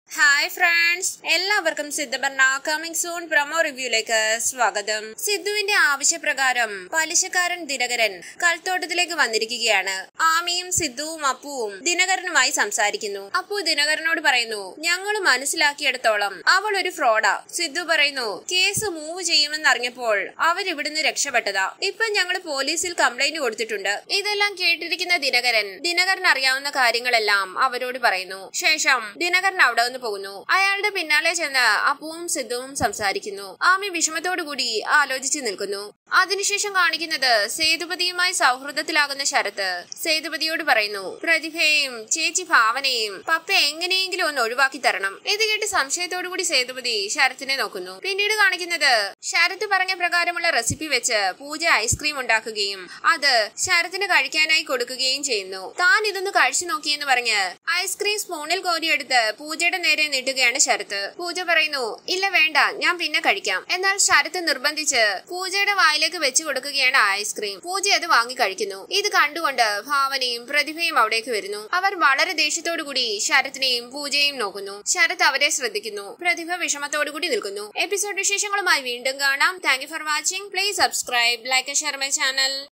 hi friends എല്ലാവർക്കും സിദ്ധഭരണ coming soon promo റിവ്യൂലേക്ക് സ്വാഗതം സിദ്ധുവിന്റെ ആവശ്യപ്രകാരം പലിശക്കാരൻ ദിനകരൻ കൽത്തോട്ടത്തിലേക്ക് വന്നിരിക്കുകയാണ് ആമിയും സിദ്ധുവും അപ്പുവും ദിനകരനുമായി സംസാരിക്കുന്നു അപ്പു ദിനകരനോട് പറയുന്നു ഞങ്ങൾ മനസ്സിലാക്കിയിടത്തോളം അവൾ ഒരു ഫ്രോഡാ സിദ്ധു പറയുന്നു കേസ് മൂവ് ചെയ്യുമെന്ന് അറിഞ്ഞപ്പോൾ അവരിവിടുന്ന് രക്ഷപ്പെട്ടതാ ഇപ്പൊ ഞങ്ങൾ പോലീസിൽ കംപ്ലൈന്റ് കൊടുത്തിട്ടുണ്ട് ഇതെല്ലാം കേട്ടിരിക്കുന്ന ദിനകരൻ ദിനകരൻ അറിയാവുന്ന കാര്യങ്ങളെല്ലാം അവരോട് പറയുന്നു ശേഷം ദിനകരൻ അവിടെ നിന്ന് പോകുന്നു അയാളുടെ പിന്നാലെ ചെന്ന് അപ്പുവും സിദ്ധുവും സംസാരിക്കുന്നു ആമി വിഷമത്തോടു കൂടി ആലോചിച്ചു നിൽക്കുന്നു അതിനുശേഷം കാണിക്കുന്നത് സേതുപതിയുമായി സൗഹൃദത്തിലാകുന്ന ശരത്ത് സേതുപതിയോട് പറയുന്നു പ്രതിഭയെയും ചേച്ചി ഭാവനയും പപ്പ എങ്ങനെയെങ്കിലും ഒന്ന് ഒഴിവാക്കി തരണം ഇത് കേട്ട് സംശയത്തോടു കൂടി സേതുപതി ശരത്തിനെ നോക്കുന്നു പിന്നീട് കാണിക്കുന്നത് ശരത്ത് പറഞ്ഞ പ്രകാരമുള്ള റെസിപ്പി വെച്ച് പൂജ ഐസ്ക്രീം ഉണ്ടാക്കുകയും അത് ശരത്തിന് കഴിക്കാനായി കൊടുക്കുകയും ചെയ്യുന്നു താൻ ഇതൊന്ന് കഴിച്ചു നോക്കിയെന്ന് പറഞ്ഞ് ഐസ്ക്രീം സ്പൂണിൽ കോരിയെടുത്ത് പൂജയുടെ നേരെ നീട്ടുകയാണ് ശരത്ത് പൂജ പറയുന്നു ഇല്ല വേണ്ട ഞാൻ പിന്നെ കഴിക്കാം എന്നാൽ ശരത്ത് നിർബന്ധിച്ച് പൂജയുടെ വായിലേക്ക് വെച്ചു കൊടുക്കുകയാണ് ഐസ്ക്രീം പൂജ അത് വാങ്ങി കഴിക്കുന്നു ഇത് കണ്ടുകൊണ്ട് ഭാവനയും പ്രതിഭയും അവിടേക്ക് വരുന്നു അവർ വളരെ ദേഷ്യത്തോടു കൂടി ശരത്തിനെയും പൂജയെയും നോക്കുന്നു ശരത്ത് അവരെ ശ്രദ്ധിക്കുന്നു പ്രതിഭ വിഷമത്തോടു കൂടി നിൽക്കുന്നു എപ്പിസോഡ് വിശേഷങ്ങളുമായി വീണ്ടും കാണാം thank you for watching please subscribe like share my channel